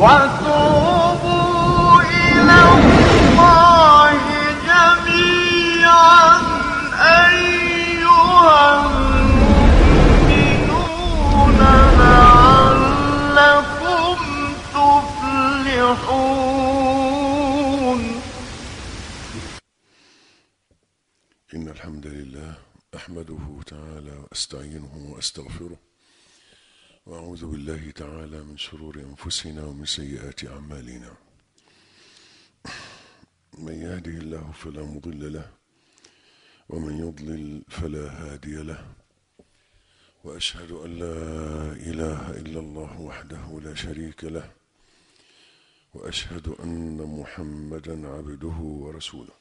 وتوبوا إلى الله جميعا أيها المؤمنون لعلكم تفلحون إن الحمد لله أحمده تعالى وأستعينه وأستغفره وأعوذ بالله تعالى من شرور أنفسنا ومن سيئات أعمالنا من يهده الله فلا مضل له ومن يضلل فلا هادي له وأشهد أن لا إله إلا الله وحده لا شريك له وأشهد أن محمدا عبده ورسوله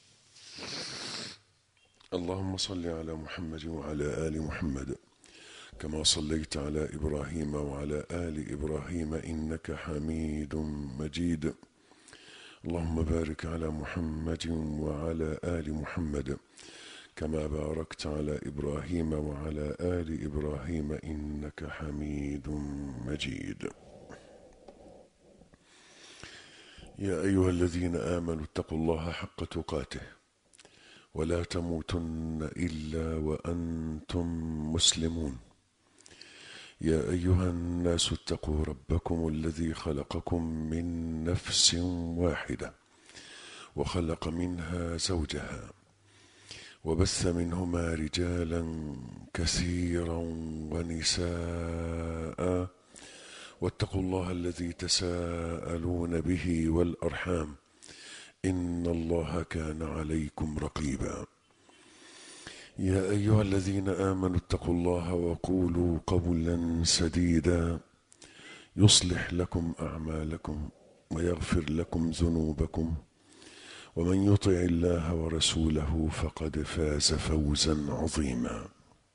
اللهم صل على محمد وعلى آل محمد كما صليت على إبراهيم وعلى آل إبراهيم إنك حميد مجيد اللهم بارك على محمد وعلى آل محمد كما باركت على إبراهيم وعلى آل إبراهيم إنك حميد مجيد يا أيها الذين آمنوا اتقوا الله حق تقاته ولا تموتن الا وانتم مسلمون يا ايها الناس اتقوا ربكم الذي خلقكم من نفس واحده وخلق منها زوجها وبث منهما رجالا كثيرا ونساء واتقوا الله الذي تساءلون به والارحام إن الله كان عليكم رقيبا يا أيها الذين آمنوا اتقوا الله وقولوا قولا سديدا يصلح لكم أعمالكم ويغفر لكم ذنوبكم ومن يطع الله ورسوله فقد فاز فوزا عظيما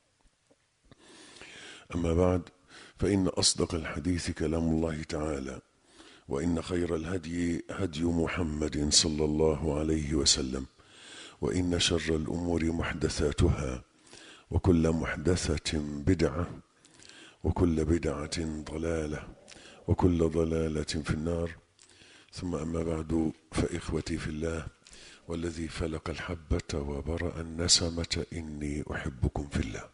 أما بعد فإن أصدق الحديث كلام الله تعالى وإن خير الهدي هدي محمد صلى الله عليه وسلم وإن شر الأمور محدثاتها وكل محدثة بدعة وكل بدعة ضلالة وكل ضلالة في النار ثم أما بعد فإخوتي في الله والذي فلق الحبة وبرأ النسمة إني أحبكم في الله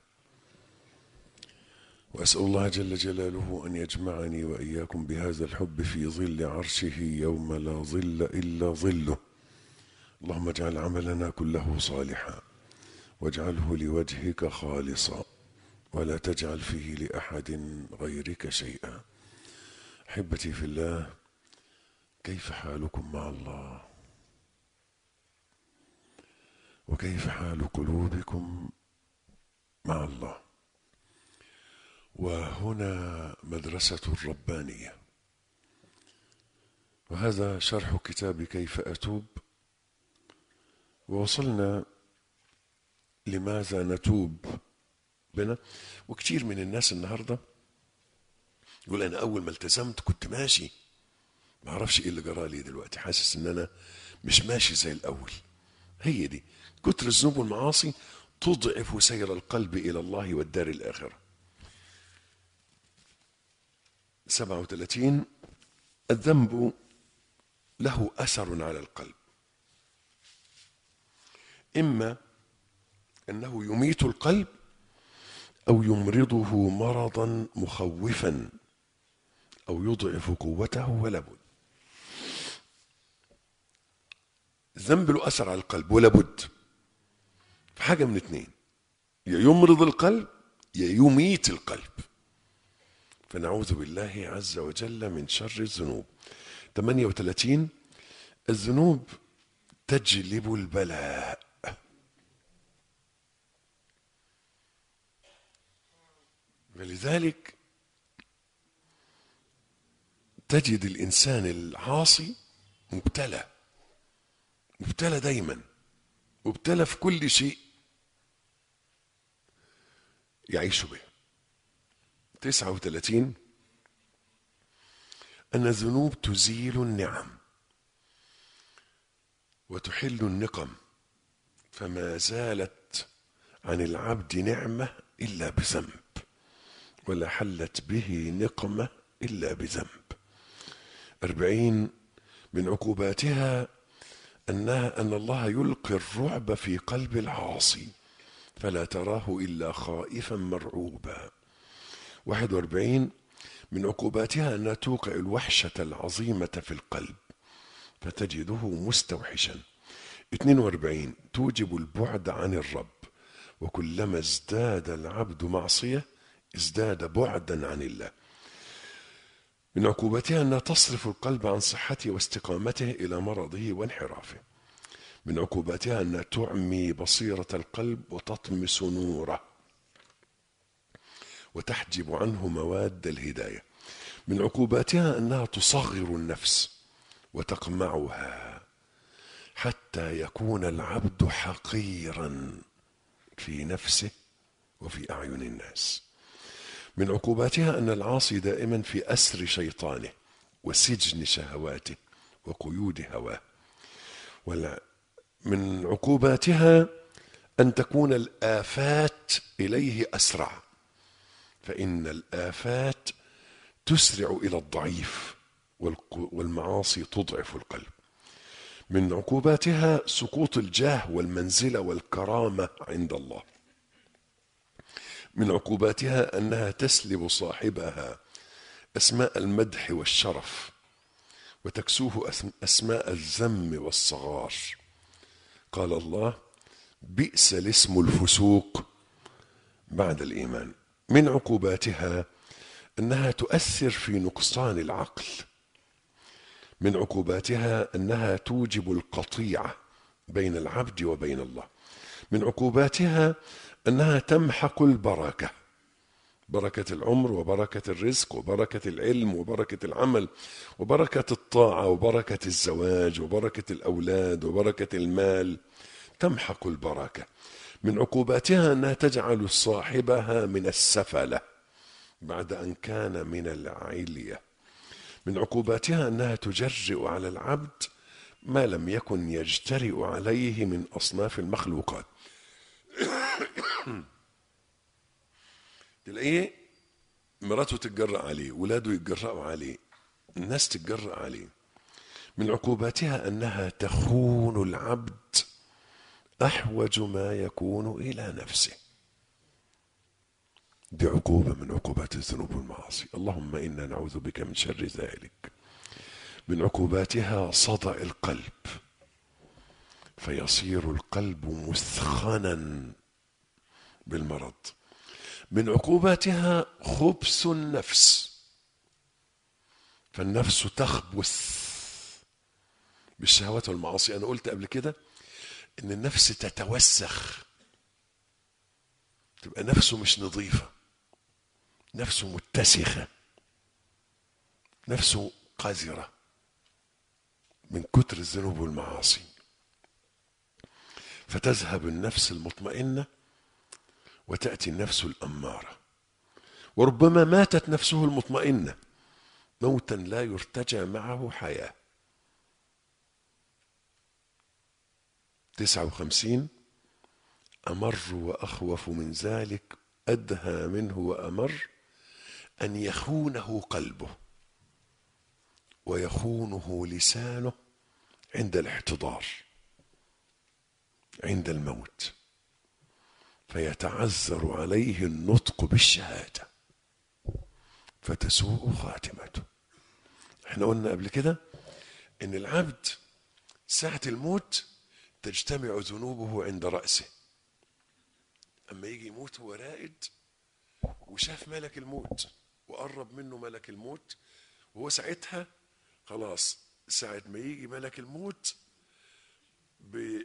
وأسأل الله جل جلاله أن يجمعني وإياكم بهذا الحب في ظل عرشه يوم لا ظل إلا ظله اللهم اجعل عملنا كله صالحا واجعله لوجهك خالصا ولا تجعل فيه لأحد غيرك شيئا أحبتي في الله كيف حالكم مع الله وكيف حال قلوبكم مع الله وهنا مدرسة الربانية وهذا شرح كتاب كيف أتوب ووصلنا لماذا نتوب بنا وكتير من الناس النهاردة يقول أنا أول ما التزمت كنت ماشي ما أعرفش إيه اللي جرالي دلوقتي حاسس إن أنا مش ماشي زي الأول هي دي كتر الذنوب والمعاصي تضعف سير القلب إلى الله والدار الآخرة 37 الذنب له أثر على القلب إما أنه يميت القلب أو يمرضه مرضا مخوفا أو يضعف قوته ولا بد الذنب له أثر على القلب ولا بد في حاجة من اتنين يا يمرض القلب يا يميت القلب فنعوذ بالله عز وجل من شر الذنوب 38 الذنوب تجلب البلاء ولذلك تجد الإنسان العاصي مبتلى مبتلى دايما مبتلى في كل شيء يعيش به 39 أن الذنوب تزيل النعم وتحل النقم فما زالت عن العبد نعمة إلا بذنب ولا حلت به نقمة إلا بذنب أربعين من عقوباتها أنها أن الله يلقي الرعب في قلب العاصي فلا تراه إلا خائفا مرعوبا واحد واربعين من عقوباتها أنها توقع الوحشة العظيمة في القلب فتجده مستوحشا 42 توجب البعد عن الرب وكلما ازداد العبد معصية ازداد بعدا عن الله من عقوبتها أنها تصرف القلب عن صحته واستقامته إلى مرضه وانحرافه من عقوباتها أنها تعمي بصيرة القلب وتطمس نوره وتحجب عنه مواد الهداية من عقوباتها أنها تصغر النفس وتقمعها حتى يكون العبد حقيرا في نفسه وفي أعين الناس من عقوباتها أن العاصي دائما في أسر شيطانه وسجن شهواته وقيود هواه ولا من عقوباتها أن تكون الآفات إليه أسرع فإن الآفات تسرع إلى الضعيف والمعاصي تضعف القلب من عقوباتها سقوط الجاه والمنزلة والكرامة عند الله من عقوباتها أنها تسلب صاحبها أسماء المدح والشرف وتكسوه أسماء الذم والصغار قال الله بئس الاسم الفسوق بعد الإيمان من عقوباتها أنها تؤثر في نقصان العقل من عقوباتها أنها توجب القطيعة بين العبد وبين الله من عقوباتها أنها تمحق البركة بركة العمر وبركة الرزق وبركة العلم وبركة العمل وبركة الطاعة وبركة الزواج وبركة الأولاد وبركة المال تمحق البركة من عقوباتها أنها تجعل صاحبها من السفلة بعد أن كان من العلية من عقوباتها أنها تجرئ على العبد ما لم يكن يجترئ عليه من أصناف المخلوقات تلاقيه مراته تتجرأ عليه ولاده يتجرأوا عليه الناس تتجرأ عليه من عقوباتها أنها تخون العبد أحوج ما يكون إلى نفسه دي عقوبة من عقوبات الذنوب والمعاصي اللهم إنا نعوذ بك من شر ذلك من عقوباتها صدأ القلب فيصير القلب مثخنا بالمرض من عقوباتها خبث النفس فالنفس تخبث بالشهوات والمعاصي انا قلت قبل كده ان النفس تتوسخ تبقى نفسه مش نظيفه نفسه متسخه نفسه قذره من كتر الذنوب والمعاصي فتذهب النفس المطمئنه وتاتي النفس الاماره وربما ماتت نفسه المطمئنه موتا لا يرتجى معه حياه تسعة وخمسين أمر وأخوف من ذلك أدهى منه وأمر أن يخونه قلبه ويخونه لسانه عند الاحتضار عند الموت فيتعذر عليه النطق بالشهاده فتسوء خاتمته احنا قلنا قبل كده ان العبد ساعه الموت تجتمع ذنوبه عند راسه اما يجي يموت هو رائد وشاف ملك الموت وقرب منه ملك الموت وهو ساعتها خلاص ساعة ما يجي ملك الموت ب...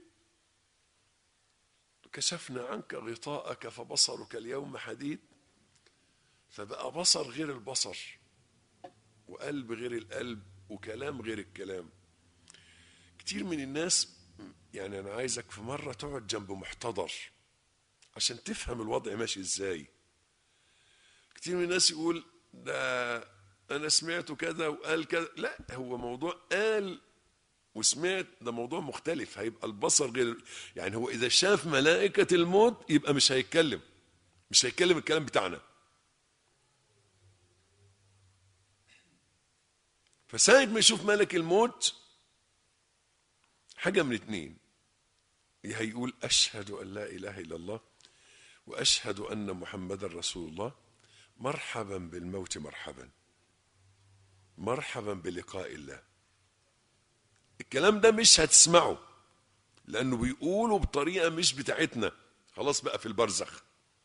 كشفنا عنك غطاءك فبصرك اليوم حديد فبقى بصر غير البصر وقلب غير القلب وكلام غير الكلام كتير من الناس يعني انا عايزك في مره تقعد جنب محتضر عشان تفهم الوضع ماشي ازاي كتير من الناس يقول ده انا سمعته كذا وقال كذا لا هو موضوع قال وسمعت ده موضوع مختلف هيبقى البصر غير يعني هو اذا شاف ملائكه الموت يبقى مش هيتكلم مش هيتكلم الكلام بتاعنا فساعة ما يشوف ملك الموت حاجة من اتنين يا هيقول أشهد أن لا إله إلا الله وأشهد أن محمدا رسول الله مرحبا بالموت مرحبا مرحبا بلقاء الله الكلام ده مش هتسمعه لأنه بيقوله بطريقة مش بتاعتنا خلاص بقى في البرزخ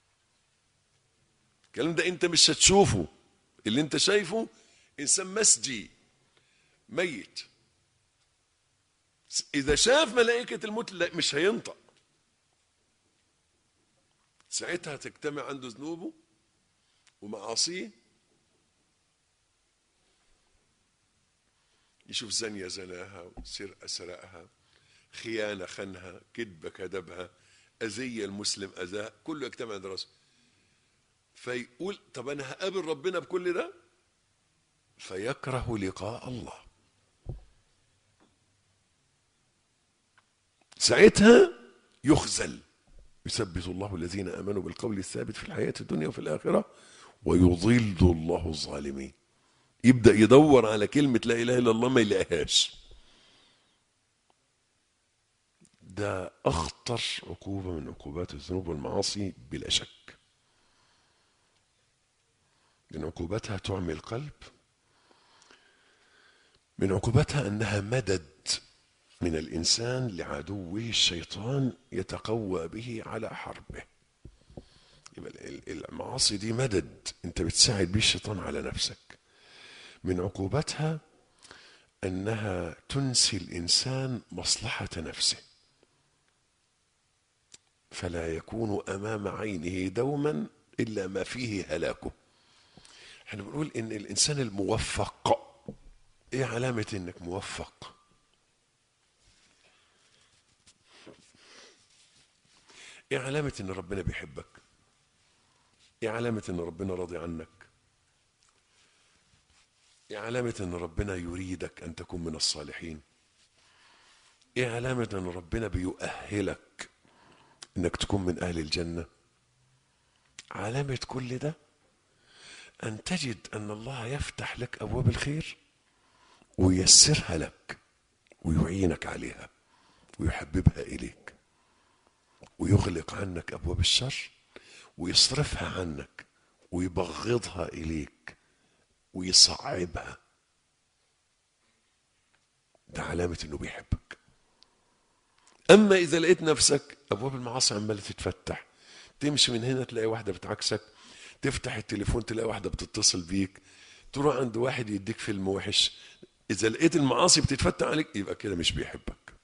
الكلام ده انت مش هتشوفه اللي انت شايفه انسان مسجي ميت اذا شاف ملائكة الموت لا مش هينطق ساعتها تجتمع عنده ذنوبه ومعاصيه يشوف زانية زناها سرقة سرقها خيانة خانها كذبة كذبها أذية المسلم أذاه كله يجتمع عند راسه فيقول طب أنا هقابل ربنا بكل ده فيكره لقاء الله ساعتها يخزل يثبت الله الذين امنوا بالقول الثابت في الحياه الدنيا وفي الاخره ويضل الله الظالمين يبدا يدور على كلمه لا اله الا الله ما يلاقيهاش ده اخطر عقوبه من عقوبات الذنوب والمعاصي بلا شك من عقوبتها تعمي القلب من عقوبتها انها مدد من الانسان لعدوه الشيطان يتقوى به على حربه يبقى المعاصي دي مدد انت بتساعد بيه الشيطان على نفسك من عقوبتها انها تنسي الانسان مصلحه نفسه فلا يكون امام عينه دوما الا ما فيه هلاكه احنا بنقول ان الانسان الموفق ايه علامه انك موفق ايه علامة ان ربنا بيحبك ايه علامة ان ربنا راضي عنك ايه علامة ان ربنا يريدك ان تكون من الصالحين ايه علامة ان ربنا بيؤهلك انك تكون من اهل الجنة علامة كل ده ان تجد ان الله يفتح لك ابواب الخير وييسرها لك ويعينك عليها ويحببها اليك ويغلق عنك ابواب الشر ويصرفها عنك ويبغضها اليك ويصعبها ده علامه انه بيحبك اما اذا لقيت نفسك ابواب المعاصي عماله تتفتح تمشي من هنا تلاقي واحده بتعكسك تفتح التليفون تلاقي واحده بتتصل بيك تروح عند واحد يديك فيلم وحش اذا لقيت المعاصي بتتفتح عليك يبقى كده مش بيحبك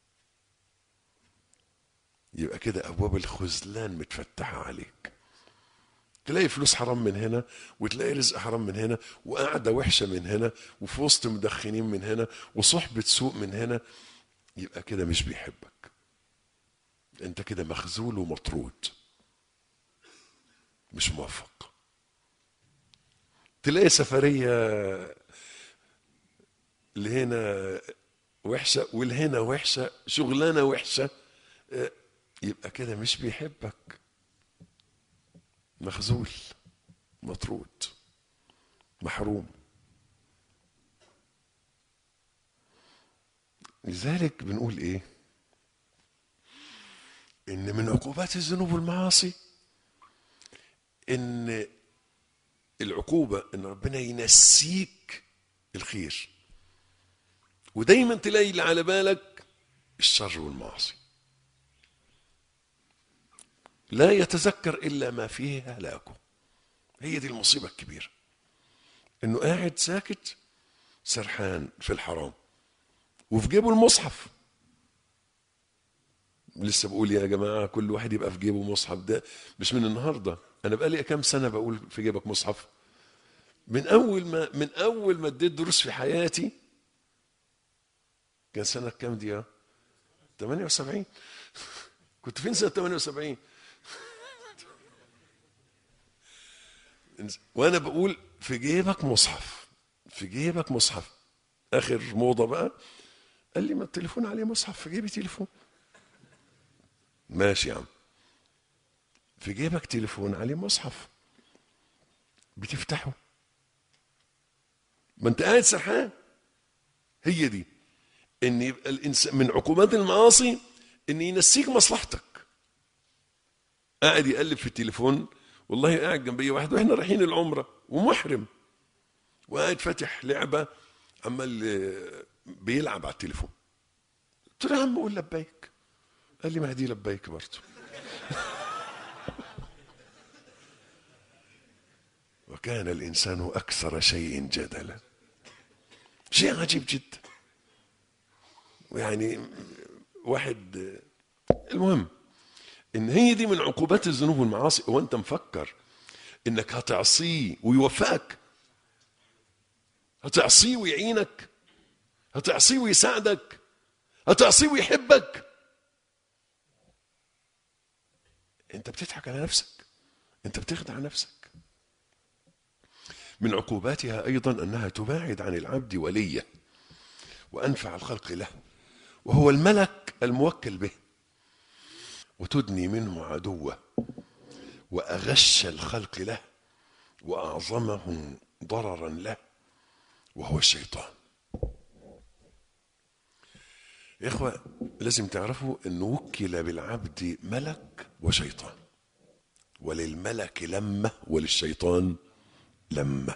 يبقى كده ابواب الخذلان متفتحه عليك تلاقي فلوس حرام من هنا وتلاقي رزق حرام من هنا وقعده وحشه من هنا وفي وسط مدخنين من هنا وصحبه سوء من هنا يبقى كده مش بيحبك انت كده مخذول ومطرود مش موفق تلاقي سفريه لهنا وحشه ولهنا وحشه شغلانه وحشه يبقى كده مش بيحبك مخذول مطرود محروم لذلك بنقول ايه ان من عقوبات الذنوب والمعاصي ان العقوبة ان ربنا ينسيك الخير ودايما تلاقي اللي على بالك الشر والمعاصي لا يتذكر الا ما فيه هلاكه هي دي المصيبه الكبيره انه قاعد ساكت سرحان في الحرام وفي جيبه المصحف لسه بقول يا جماعه كل واحد يبقى في جيبه مصحف ده مش من النهارده انا بقالي كام سنه بقول في جيبك مصحف من اول ما من اول ما اديت دروس في حياتي كان سنه كام دي 78 كنت فين سنه 78 وانا بقول في جيبك مصحف في جيبك مصحف اخر موضه بقى قال لي ما التليفون عليه مصحف في جيبي تليفون ماشي يا عم في جيبك تليفون عليه مصحف بتفتحه ما انت قاعد سرحان هي دي ان يبقى الانسان من عقوبات المعاصي ان ينسيك مصلحتك قاعد يقلب في التليفون والله قاعد جنبي واحد واحنا رايحين العمره ومحرم وقاعد فاتح لعبه عمال آه، بيلعب على التليفون قلت له يا عم قول لبيك قال لي ما دي لبيك برضه وكان الانسان اكثر شيء جدلا شيء عجيب جدا ويعني واحد المهم ان هي دي من عقوبات الذنوب والمعاصي وانت مفكر انك هتعصيه ويوفقك هتعصيه ويعينك هتعصيه ويساعدك هتعصيه ويحبك انت بتضحك على نفسك انت بتخدع نفسك من عقوباتها ايضا انها تباعد عن العبد وليه وانفع الخلق له وهو الملك الموكل به وتدني منه عدوه واغش الخلق له واعظمهم ضررا له وهو الشيطان يا اخوة لازم تعرفوا ان وكل بالعبد ملك وشيطان وللملك لمه وللشيطان لمه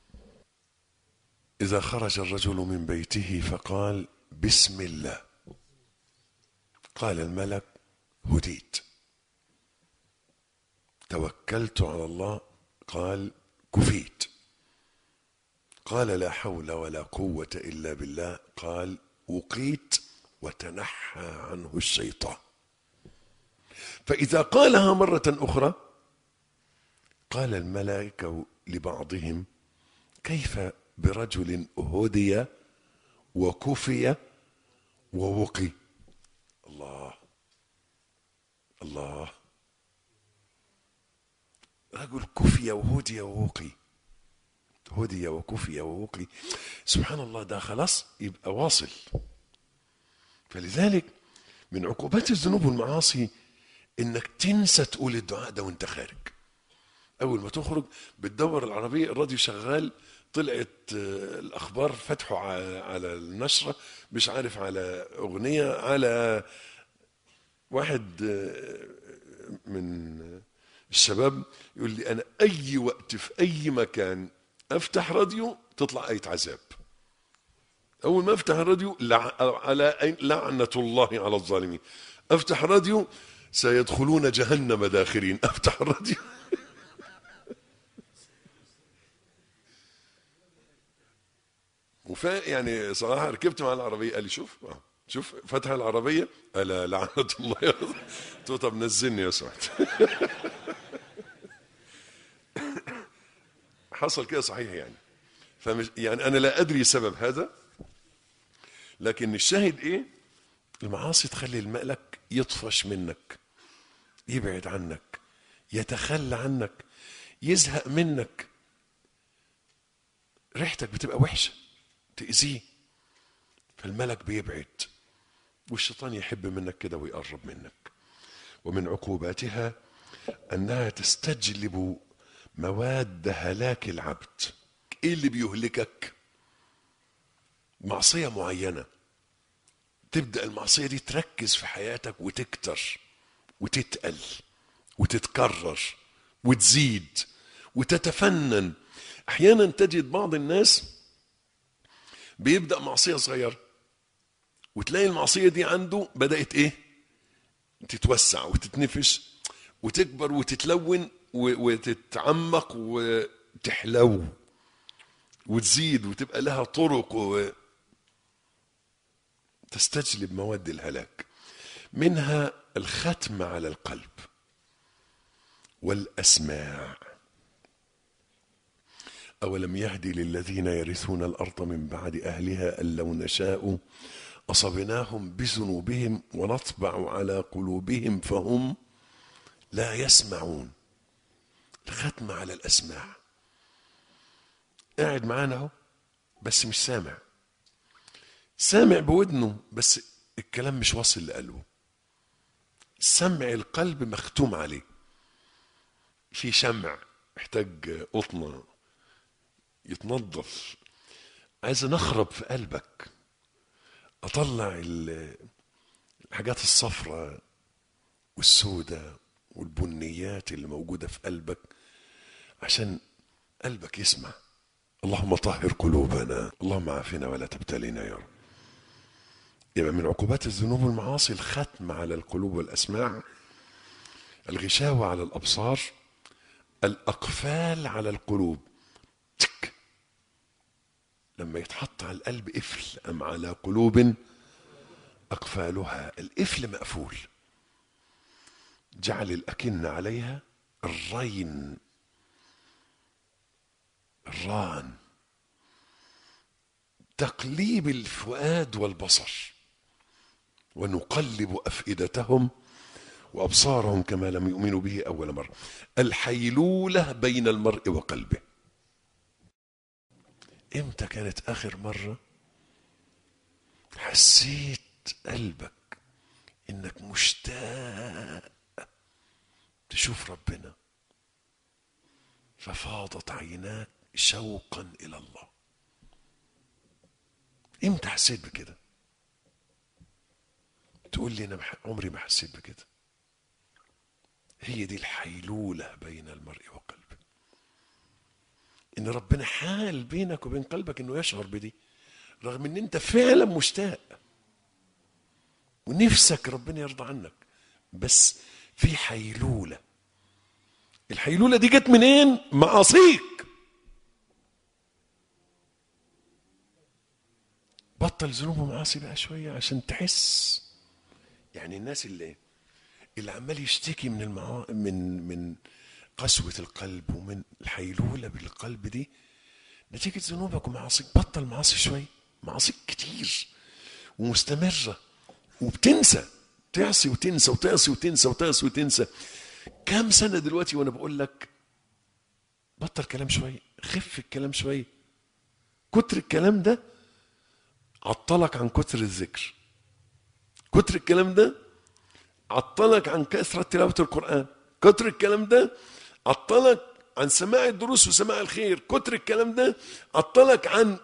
اذا خرج الرجل من بيته فقال بسم الله قال الملك هديت توكلت على الله قال كفيت قال لا حول ولا قوة إلا بالله قال وقيت وتنحى عنه الشيطان فإذا قالها مرة أخرى قال الملائكة لبعضهم كيف برجل هدي وكفي ووقي الله الله رجل كفي وهدي ووقي هدي وكفي ووقي سبحان الله ده خلاص يبقى واصل فلذلك من عقوبات الذنوب والمعاصي انك تنسى تقول الدعاء ده وانت خارج اول ما تخرج بتدور العربيه الراديو شغال طلعت آه، الاخبار فتحوا ع- على النشره مش عارف على اغنيه على واحد آه، من الشباب يقول لي انا اي وقت في اي مكان افتح راديو تطلع ايه عذاب اول ما افتح الراديو لع... على أي- لعنه الله على الظالمين افتح راديو سيدخلون جهنم داخرين افتح الراديو وفا يعني صراحه ركبت مع العربيه قال لي شوف آه، شوف فتح العربيه الا لعنه الله يا قلت له طب نزلني يا سعد حصل كده صحيح يعني فمش يعني انا لا ادري سبب هذا لكن الشاهد ايه المعاصي تخلي الملك يطفش منك يبعد عنك يتخلى عنك يزهق منك ريحتك بتبقى وحشه تاذيه فالملك بيبعد والشيطان يحب منك كده ويقرب منك ومن عقوباتها انها تستجلب مواد هلاك العبد ايه اللي بيهلكك معصيه معينه تبدا المعصيه دي تركز في حياتك وتكتر وتتقل وتتكرر وتزيد وتتفنن احيانا تجد بعض الناس بيبدا معصيه صغيره وتلاقي المعصيه دي عنده بدات ايه تتوسع وتتنفش وتكبر وتتلون و- وتتعمق وتحلو وتزيد وتبقى لها طرق و... تستجلب مواد الهلاك منها الختم على القلب والاسماع اولم يهدي للذين يرثون الارض من بعد اهلها ان لو نشاء اصبناهم بذنوبهم ونطبع على قلوبهم فهم لا يسمعون الختم على الاسماع قاعد معانا اهو بس مش سامع سامع بودنه بس الكلام مش واصل لقلبه سمع القلب مختوم عليه في شمع محتاج قطنة يتنظف عايز نخرب في قلبك اطلع ال- الحاجات الصفراء والسوداء والبنيات اللي موجوده في قلبك عشان قلبك يسمع اللهم طهر قلوبنا اللهم عافنا ولا تبتلينا يا رب يبقى من عقوبات الذنوب والمعاصي الختم على القلوب والاسماع الغشاوه على الابصار الاقفال على القلوب تك لما يتحط على القلب قفل ام على قلوب اقفالها القفل مقفول جعل الاكن عليها الرين الران تقليب الفؤاد والبصر ونقلب افئدتهم وابصارهم كما لم يؤمنوا به اول مره الحيلوله بين المرء وقلبه امتى كانت اخر مره حسيت قلبك انك مشتاق تشوف ربنا ففاضت عيناك شوقا الى الله امتى حسيت بكده تقول لي انا مح- عمري ما حسيت بكده هي دي الحيلوله بين المرء وقلبه ان ربنا حال بينك وبين قلبك انه يشعر بدي رغم ان انت فعلا مشتاق ونفسك ربنا يرضى عنك بس في حيلوله الحيلوله دي جت منين معاصيك بطل ذنوب ومعاصي بقى شويه عشان تحس يعني الناس اللي اللي عمال يشتكي من المعا... من من قسوه القلب ومن الحيلوله بالقلب دي نتيجه ذنوبك ومعاصيك بطل معاصي شويه معاصيك كتير ومستمره وبتنسى تعصي وتنسى وتعصي وتنسى وتعصي وتنسى كام سنه دلوقتي وانا بقول لك بطل كلام شويه خف الكلام شويه كتر الكلام ده عطلك عن كتر الذكر كتر الكلام ده عطلك عن كثرة تلاوة القرآن كتر الكلام ده عطلك عن سماع الدروس وسماع الخير كتر الكلام ده عطلك عن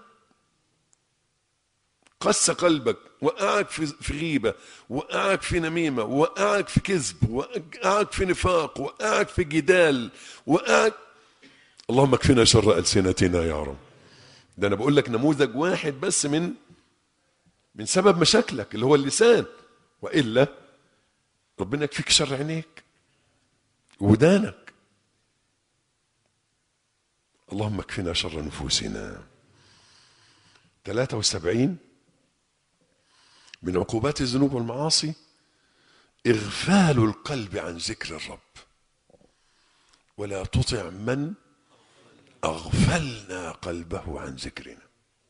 قس قلبك وقعك في في غيبة وقعك في نميمة وقعك في كذب وقعك في نفاق وقعك في جدال وقعك اللهم اكفنا شر ألسنتنا يا رب ده أنا بقول لك نموذج واحد بس من من سبب مشاكلك اللي هو اللسان وإلا ربنا يكفيك شر عينيك ودانك اللهم اكفنا شر نفوسنا 73 من عقوبات الذنوب والمعاصي إغفال القلب عن ذكر الرب ولا تطع من أغفلنا قلبه عن ذكرنا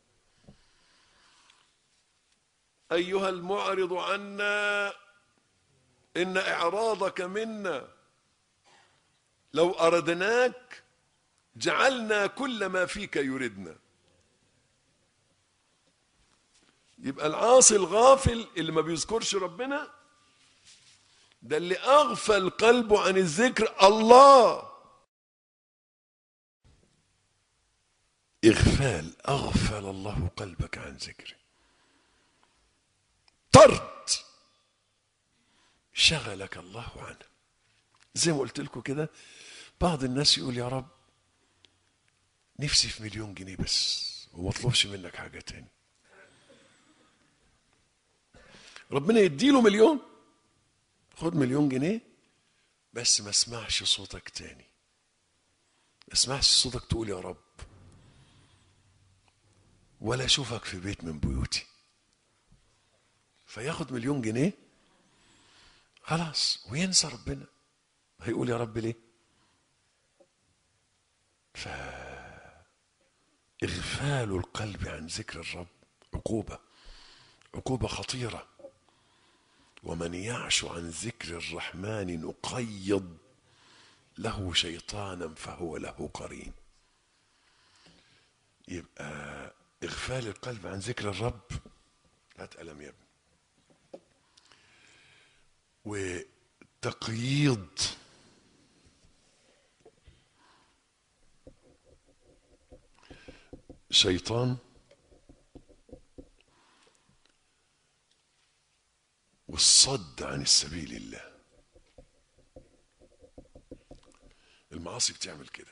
أيها المعرض عنا إن إعراضك منا لو أردناك جعلنا كل ما فيك يردنا يبقى العاصي الغافل اللي ما بيذكرش ربنا ده اللي أغفل قلبه عن الذكر الله إغفال أغفل الله قلبك عن ذكره طرد شغلك الله عنه زي ما قلت لكم كده بعض الناس يقول يا رب نفسي في مليون جنيه بس وما اطلبش منك حاجة تاني ربنا يديله مليون خد مليون جنيه بس ما اسمعش صوتك تاني ما اسمعش صوتك تقول يا رب ولا اشوفك في بيت من بيوتي فياخد مليون جنيه خلاص وينسى ربنا هيقول يا رب ليه فإغفال القلب عن ذكر الرب عقوبة عقوبة خطيرة ومن يعش عن ذكر الرحمن نقيض له شيطانا فهو له قرين يبقى إغفال القلب عن ذكر الرب هات قلم يا ابني وتقييض شيطان والصد عن السبيل الله المعاصي بتعمل كده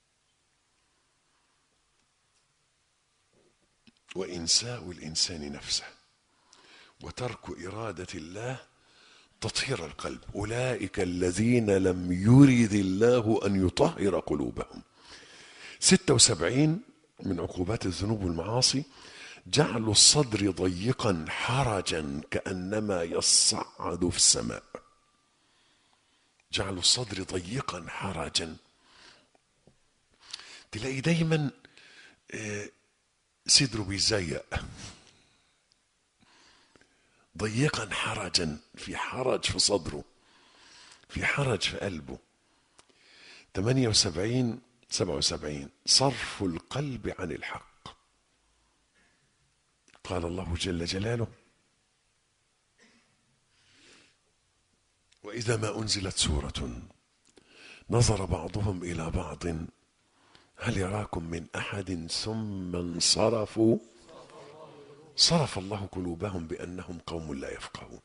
وإنساء الإنسان نفسه وترك إرادة الله تطهير القلب أولئك الذين لم يرد الله أن يطهر قلوبهم ستة وسبعين من عقوبات الذنوب والمعاصي جعل الصدر ضيقا حرجا كأنما يصعد في السماء جعل الصدر ضيقا حرجا تلاقي دايما آه، صدره بيزيق ضيقا حرجا في حرج في صدره في حرج في قلبه 78 77 صرف القلب عن الحق قال الله جل جلاله وإذا ما أنزلت سورة نظر بعضهم إلى بعض هل يراكم من أحد ثم انصرفوا صرف الله قلوبهم بأنهم قوم لا يفقهون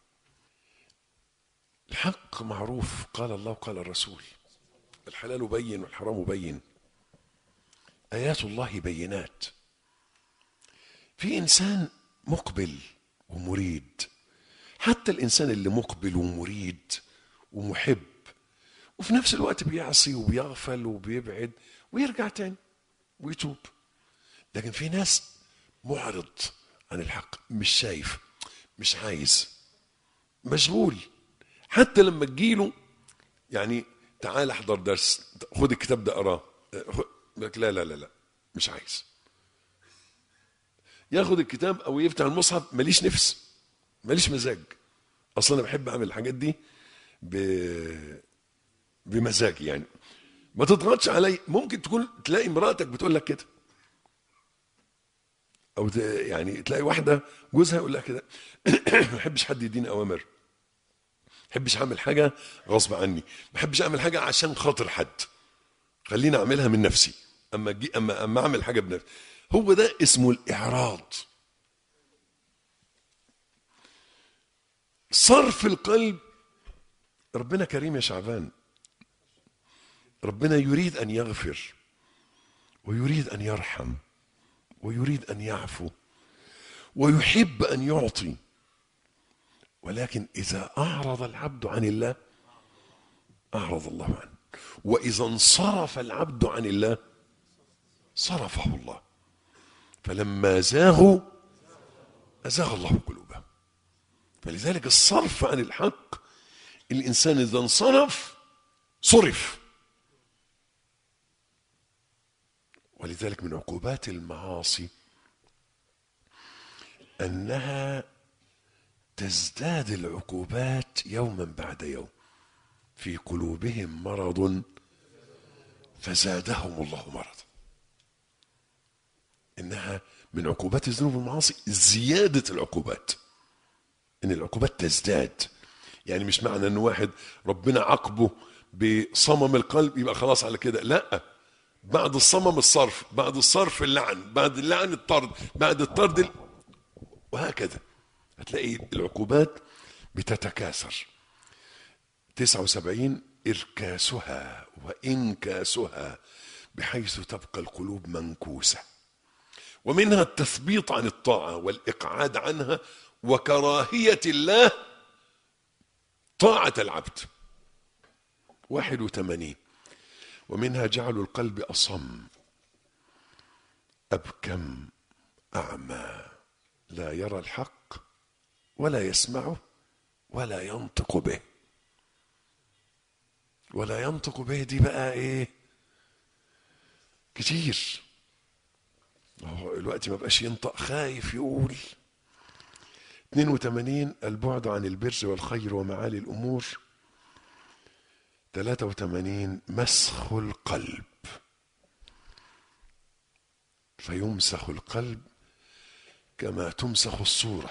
الحق معروف قال الله قال الرسول الحلال بين والحرام بين آيات الله بينات في إنسان مقبل ومريد حتى الإنسان اللي مقبل ومريد ومحب وفي نفس الوقت بيعصي وبيغفل وبيبعد ويرجع تاني ويتوب لكن في ناس معرض عن الحق مش شايف مش عايز مشغول حتى لما تجيله يعني تعال احضر درس خد الكتاب ده اقراه خد- لك لا لا لا لا مش عايز ياخد الكتاب او يفتح المصحف ماليش نفس ماليش مزاج اصلا انا بحب اعمل الحاجات دي ب... بمزاجي يعني ما تضغطش علي ممكن تكون تلاقي مراتك بتقول لك كده او ت... يعني تلاقي واحده جوزها يقول لها كده ما بحبش حد يديني اوامر ما بحبش اعمل حاجه غصب عني ما بحبش اعمل حاجه عشان خاطر حد خليني اعملها من نفسي اما أجي اما اما اعمل حاجه بنفسي هو ده اسمه الاعراض صرف القلب ربنا كريم يا شعبان ربنا يريد ان يغفر ويريد ان يرحم ويريد ان يعفو ويحب ان يعطي ولكن اذا اعرض العبد عن الله اعرض الله عنه واذا انصرف العبد عن الله صرفه الله فلما زاغوا ازاغ الله قلوبهم فلذلك الصرف عن الحق الانسان اذا انصرف صرف ولذلك من عقوبات المعاصي انها تزداد العقوبات يوما بعد يوم في قلوبهم مرض فزادهم الله مرضا انها من عقوبات الذنوب والمعاصي زياده العقوبات ان العقوبات تزداد يعني مش معنى ان واحد ربنا عاقبه بصمم القلب يبقى خلاص على كده لا بعد الصمم الصرف بعد الصرف اللعن بعد اللعن الطرد بعد الطرد ال... وهكذا هتلاقي العقوبات بتتكاثر 79 إركاسها وإنكاسها بحيث تبقى القلوب منكوسة ومنها التثبيط عن الطاعة والإقعاد عنها وكراهية الله طاعة العبد 81 ومنها جعل القلب أصم أبكم أعمى لا يرى الحق ولا يسمعه ولا ينطق به ولا ينطق به دي بقى ايه كتير هو الوقت ما بقاش ينطق خايف يقول 82 البعد عن البر والخير ومعالي الامور 83 مسخ القلب فيمسخ القلب كما تمسخ الصوره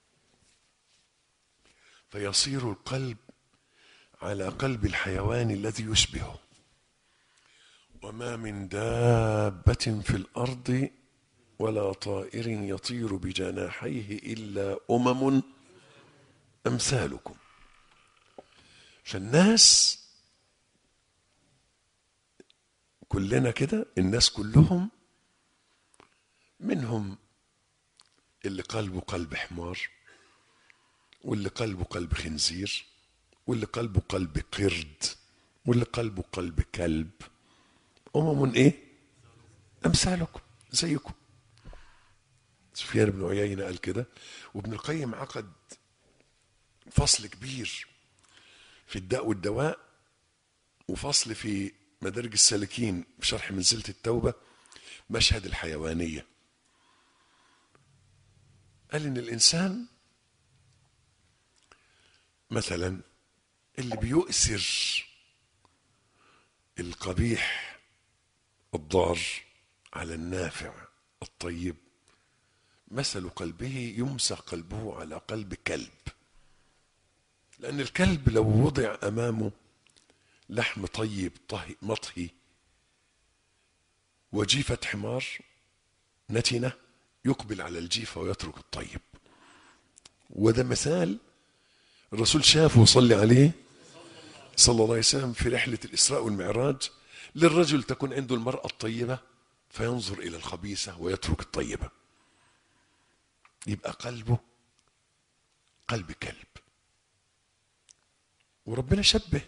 فيصير القلب على قلب الحيوان الذي يشبهه وما من دابة في الأرض ولا طائر يطير بجناحيه إلا أمم أمثالكم فالناس كلنا كده الناس كلهم منهم اللي قلبه قلب حمار واللي قلبه قلب خنزير واللي قلبه قلب قرد واللي قلبه قلب كلب أمم إيه؟ أمثالكم زيكم سفيان بن عيينة قال كده وابن القيم عقد فصل كبير في الداء والدواء وفصل في مدارج السالكين في شرح منزلة التوبة مشهد الحيوانية قال إن الإنسان مثلا اللي بيؤثر القبيح الضار على النافع الطيب مثل قلبه يمسح قلبه على قلب كلب لأن الكلب لو وضع أمامه لحم طيب طهي مطهي وجيفة حمار نتنة يقبل على الجيفة ويترك الطيب وده مثال الرسول شافه وصلي عليه صلى الله عليه وسلم في رحلة الإسراء والمعراج للرجل تكون عنده المرأة الطيبة فينظر إلى الخبيثة ويترك الطيبة يبقى قلبه قلب كلب وربنا شبه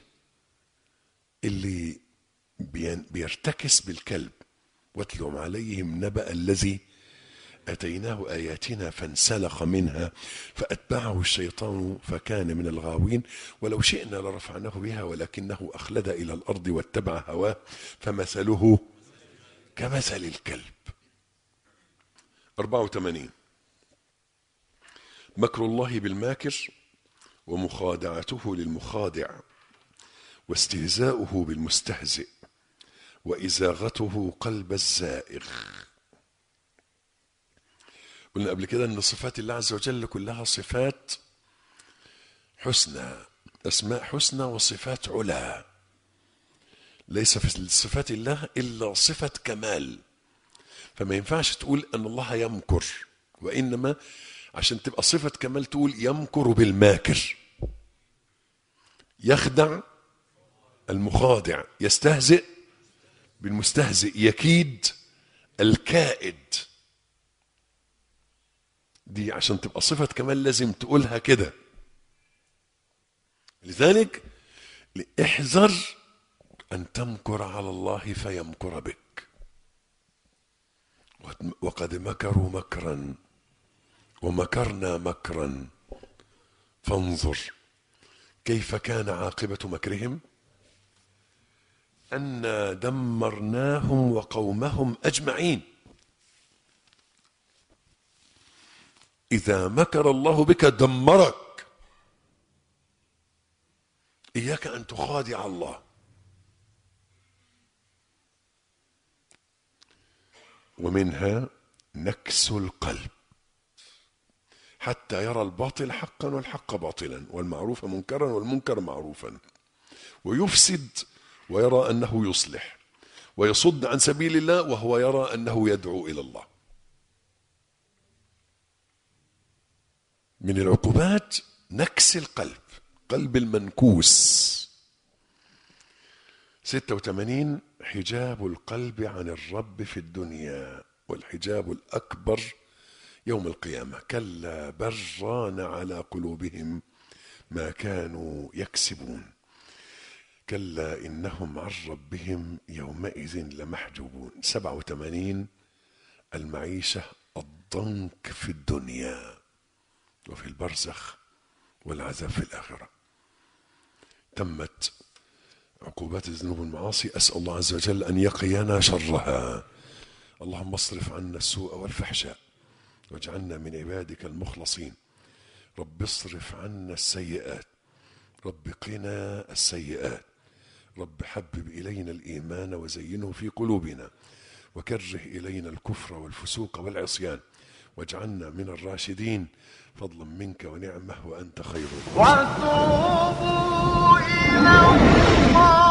اللي بين- بيرتكس بالكلب واتلهم عليهم نبأ الذي أتيناه آياتنا فانسلخ منها فأتبعه الشيطان فكان من الغاوين ولو شئنا لرفعناه بها ولكنه أخلد إلى الأرض واتبع هواه فمثله كمثل الكلب 84 مكر الله بالماكر ومخادعته للمخادع واستهزاؤه بالمستهزئ وإزاغته قلب الزائغ قلنا قبل كده ان صفات الله عز وجل كلها صفات حسنى اسماء حسنى وصفات علا ليس في صفات الله الا صفه كمال فما ينفعش تقول ان الله يمكر وانما عشان تبقى صفه كمال تقول يمكر بالماكر يخدع المخادع يستهزئ بالمستهزئ يكيد الكائد دي عشان تبقى صفة كمال لازم تقولها كده لذلك احذر أن تمكر على الله فيمكر بك وقد مكروا مكرا ومكرنا مكرا فانظر كيف كان عاقبة مكرهم أنا دمرناهم وقومهم أجمعين إذا مكر الله بك دمرك إياك أن تخادع الله ومنها نكس القلب حتى يرى الباطل حقا والحق باطلا والمعروف منكرا والمنكر معروفا ويفسد ويرى أنه يصلح ويصد عن سبيل الله وهو يرى أنه يدعو إلى الله من العقوبات نكس القلب قلب المنكوس 86 حجاب القلب عن الرب في الدنيا والحجاب الأكبر يوم القيامة كلا بل ران على قلوبهم ما كانوا يكسبون كلا إنهم عن ربهم يومئذ لمحجوبون 87 المعيشة الضنك في الدنيا وفي البرزخ والعذاب في الآخرة تمت عقوبات الذنوب والمعاصي أسأل الله عز وجل أن يقينا شرها اللهم اصرف عنا السوء والفحشاء واجعلنا من عبادك المخلصين رب اصرف عنا السيئات رب قنا السيئات رب حبب إلينا الإيمان وزينه في قلوبنا وكره إلينا الكفر والفسوق والعصيان واجعلنا من الراشدين فضلا منك ونعمه وأنت خير الراحمين وتوبوا إلى الله